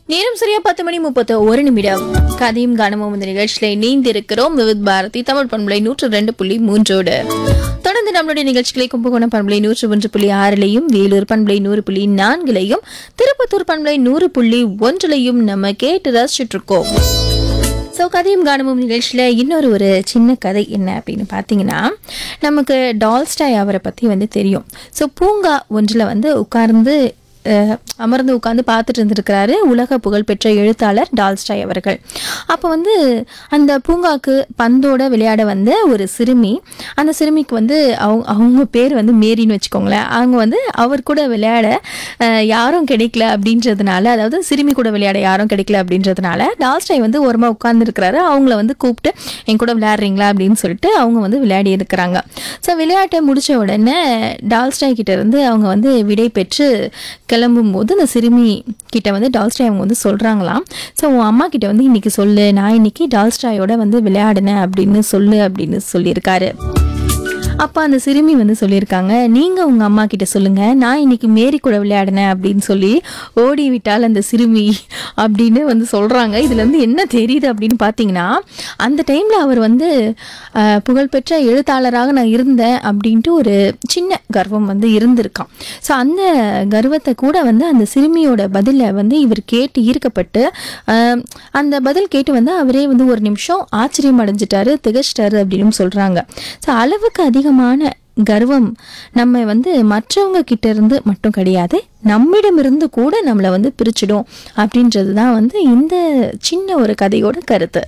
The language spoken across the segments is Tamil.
நேரம் சரியா பத்து மணி முப்பத்து ஒரு நிமிடம் கதையும் கானமும் இந்த நிகழ்ச்சியில இணைந்திருக்கிறோம் விவித் பாரதி தமிழ் பண்பலை நூற்று ரெண்டு புள்ளி மூன்றோடு தொடர்ந்து நம்மளுடைய நிகழ்ச்சிகளை கும்பகோணம் பண்பலை நூற்று ஒன்று புள்ளி ஆறிலையும் வேலூர் பண்பலை நூறு புள்ளி நான்கிலையும் திருப்பத்தூர் பண்பலை நூறு புள்ளி ஒன்றிலையும் நம்ம கேட்டு ரசிச்சுட்டு இருக்கோம் ஸோ கதையும் கானமும் நிகழ்ச்சியில் இன்னொரு ஒரு சின்ன கதை என்ன அப்படின்னு பார்த்தீங்கன்னா நமக்கு டால்ஸ்டாய் அவரை பற்றி வந்து தெரியும் ஸோ பூங்கா ஒன்றில் வந்து உட்கார்ந்து அஹ், அமர்ந்து உட்கார்ந்து பார்த்துட்டு இருந்திருக்கிறாரு உலக புகழ்பெற்ற எழுத்தாளர் டால்ஸ்டாய் அவர்கள் அப்போ வந்து அந்த பூங்காக்கு பந்தோட விளையாட வந்த ஒரு சிறுமி அந்த சிறுமிக்கு வந்து அவங்க அவங்க பேர் வந்து மேரின்னு வச்சுக்கோங்களேன் அவங்க வந்து அவர் கூட விளையாட அஹ், யாரும் கிடைக்கல அப்படின்றதுனால அதாவது சிறுமி கூட விளையாட யாரும் கிடைக்கல அப்படின்றதுனால டால்ஸ்டாய் வந்து ஓரமாக உட்கார்ந்துருக்கிறாரு அவங்கள வந்து கூப்பிட்டு என் கூட விளையாடுறீங்களா அப்படின்னு சொல்லிட்டு அவங்க வந்து விளையாடி இருக்கிறாங்க ஸோ விளையாட்டை முடிச்ச உடனே டால்ஸ்டாய் கிட்ட இருந்து அவங்க வந்து விடை பெற்று கிளம்பும் போது அந்த சிறுமி கிட்ட வந்து டால்ஸ்டாய் அவங்க வந்து சொல்கிறாங்களாம் ஸோ உன் அம்மா கிட்ட வந்து இன்னைக்கு சொல்லு நான் இன்னைக்கு டால்ஸ்டாயோட வந்து விளையாடினேன் அப்படின்னு சொல்லு அப்படின்னு சொல்லியிருக்காரு அப்போ அந்த சிறுமி வந்து சொல்லியிருக்காங்க நீங்கள் உங்கள் அம்மா கிட்ட சொல்லுங்கள் நான் இன்னைக்கு மேரி கூட விளையாடினேன் அப்படின்னு சொல்லி ஓடி விட்டால் அந்த சிறுமி அப்படின்னு வந்து சொல்கிறாங்க இதுல இருந்து என்ன தெரியுது அப்படின்னு பார்த்தீங்கன்னா அந்த டைமில் அவர் வந்து அஹ், புகழ்பெற்ற எழுத்தாளராக நான் இருந்தேன் அப்படின்ட்டு ஒரு சின்ன கர்வம் வந்து இருந்திருக்கான் ஸோ அந்த கர்வத்தை கூட வந்து அந்த சிறுமியோட பதிலை வந்து இவர் கேட்டு ஈர்க்கப்பட்டு அஹ், அந்த பதில் கேட்டு வந்து அவரே வந்து ஒரு நிமிஷம் ஆச்சரியம் அடைஞ்சிட்டாரு திகச்சிட்டாரு அப்படின்னு சொல்கிறாங்க ஸோ அளவுக்கு அதிகமான கர்வம் நம்ம வந்து மற்றவங்க கிட்ட இருந்து மட்டும் கிடையாது நம்மிடமிருந்து கூட நம்மளை வந்து பிரிச்சிடும் அப்படின்றது தான் வந்து இந்த சின்ன ஒரு கதையோட கருத்து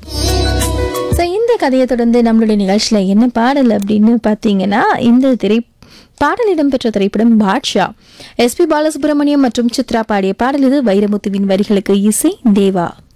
ஸோ இந்த கதையை தொடர்ந்து நம்மளுடைய நிகழ்ச்சியில் என்ன பாடல் அப்படின்னு பார்த்தீங்கன்னா இந்த திரை பாடல் இடம்பெற்ற திரைப்படம் பாட்ஷா எஸ்பி பாலசுப்ரமணியம் மற்றும் சித்ரா பாடிய பாடல் இது வைரமுத்துவின் வரிகளுக்கு இசை தேவா